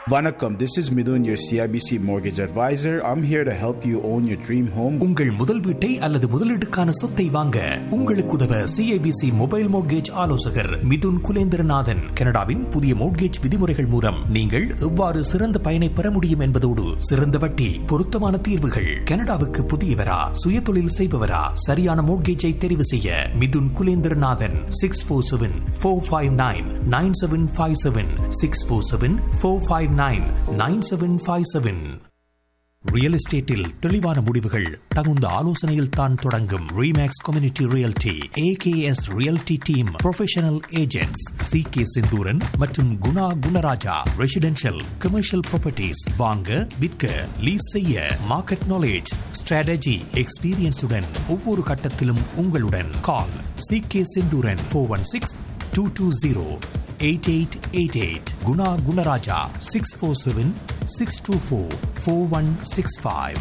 Vanakkam, this is Midun, your CIBC mortgage advisor. I'm here to help you own your dream home. உங்கள் முதல் வீட்டை அல்லது முதலீட்டுக்கான சொத்தை வாங்க உங்களுக்கு உதவ சிஐபிசி மொபைல் மோட்கேஜ் ஆலோசகர் மிதுன் குலேந்திரநாதன் கனடாவின் புதிய மோட்கேஜ் விதிமுறைகள் மூலம் நீங்கள் எவ்வாறு சிறந்த பயனை பெற முடியும் என்பதோடு சிறந்த வட்டி பொருத்தமான தீர்வுகள் கனடாவுக்கு புதியவரா சுயதொழில் செய்பவரா சரியான மோட்கேஜை தெரிவு செய்ய Mithun Kulendranathan six four seven four five nine nine seven five seven six four seven four five nine nine seven five seven real எஸ்டேட்டில் தெளிவான முடிவுகள் தகுந்த ஆலோசனையில் தான் தொடங்கும் Remax community realty AKS realty team professional agents C K Senthooran மற்றும் Guna Gunaraja residential commercial properties வாங்க விற்க லீஸ் செய்ய மார்க்கெட் நாலேஜ் ஸ்ட்ராட்டஜி எக்ஸ்பீரியன்ஸுடன் ஒவ்வொரு கட்டத்திலும் உங்களுடன் call C K Senthooran four one six two two zero eight eight eight eight Guna Gunaraja six four seven six two four four one six five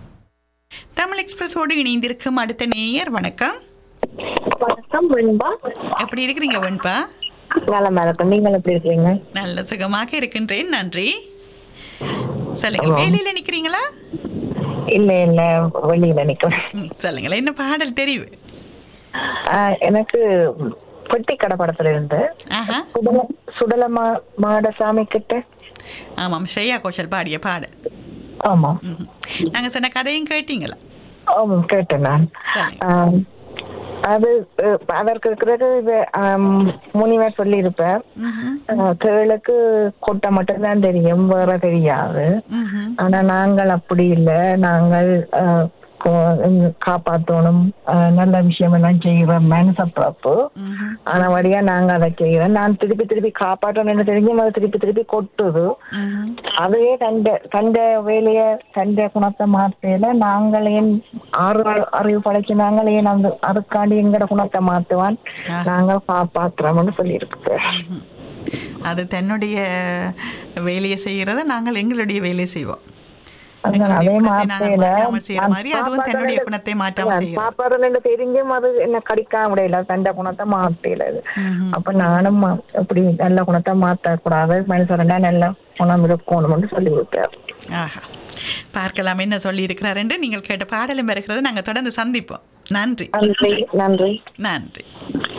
Tamil எக்ஸ்பிரஸோடு இணைந்திருக்கும் அடுத்த நேயர் வணக்கம் வணக்கம் வெண்பா எப்படி இருக்கிறீங்க வெண்பா நலமா இருக்கும் நீங்கள் எப்படி இருக்கீங்க நல்ல சுகமாக இருக்கின்றேன் நன்றி சொல்லுங்க வேலையில நிக்கிறீங்களா இல்ல இல்ல வெளியில நிக்கிறேன் ம், சொல்லுங்களேன் என்ன பாடல் தெரிவு ஆஹ், எனக்கு பெட்டி கடை படத்துல இருந்து ஆஹா சுடல சுடல மா மாடசாமி கிட்ட ஆமாம் ஸ்ரேயா கோஷல் பாடிய பாடல் ஆமா ம்ஹும். நாங்க சொன்ன கதையும் கேட்டீங்களா ஆமா கேட்டேன் நான் சரி. ஆம், அது அஹ், அதற்கு பிறகு இது, ஆம், முனிவர் சொல்லி இருப்பார் ம்ஹும். கேளுக்கு கொட்டை மட்டும்தான் தெரியும் வேற தெரியாது ம்ஹும். ஆனா நாங்கள் அப்படி இல்லை நாங்கள் அஹ், கோ- காப்பாத்தணும் அஹ், நல்ல விஷயம் எல்லாம் செய்கிறோம் மனசப்பப்பு ம்ஹும். ஆனா வழியா நாங்க அதை செய்கிறோம் நான் திருப்பி திருப்பி காப்பாற்றணும்னு தெரிஞ்சும் அது திருப்பி திருப்பி கொட்டுது ம்ஹும். அதுவே தண்ட தண்ட வேலைய தண்ட குணத்தை மாத்தையில நாங்கள் ஏன் ஆறு அறிவு படைச்சு நாங்கள் ஏன் அந்த அதுக்காண்டி எங்கட குணத்தை மாத்துவான் ஆ. நாங்கள் காப்பாத்துறோம்னு சொல்லியிருக்கு அது தன்னுடைய வேலையை செய்யறத நாங்கள் எங்களுடைய வேலையை செய்வோம் அதனால அதே எங்களுடைய குணத்தை நாங்கள் மாத்தையில மாற்றாமல் செய்யற மாதிரி அதுவும் தன்னுடைய குணத்தை மாற்றாமல் செய்யும் சாப்பாடுன்னு தெரிஞ்சும் அது என்ன கடிக்காம முடியல தண்ட குணத்தை மாத்தையில அது ம்ஹும். அப்ப நானும் மா- இப்படி நல்ல குணத்தை மாத்த கூடாது மனுஷரண்டா நல்ல குணம் இருக்கணும்னு சொல்லி விட்டார் ஆஹா பார்க்கலாம் என்ன சொல்லி இருக்கிறார் என்று நீங்கள் கேட்ட பாடலும் இருக்கிறது நாங்கள் தொடர்ந்து சந்திப்போம் நன்றி நன்றி நன்றி நன்றி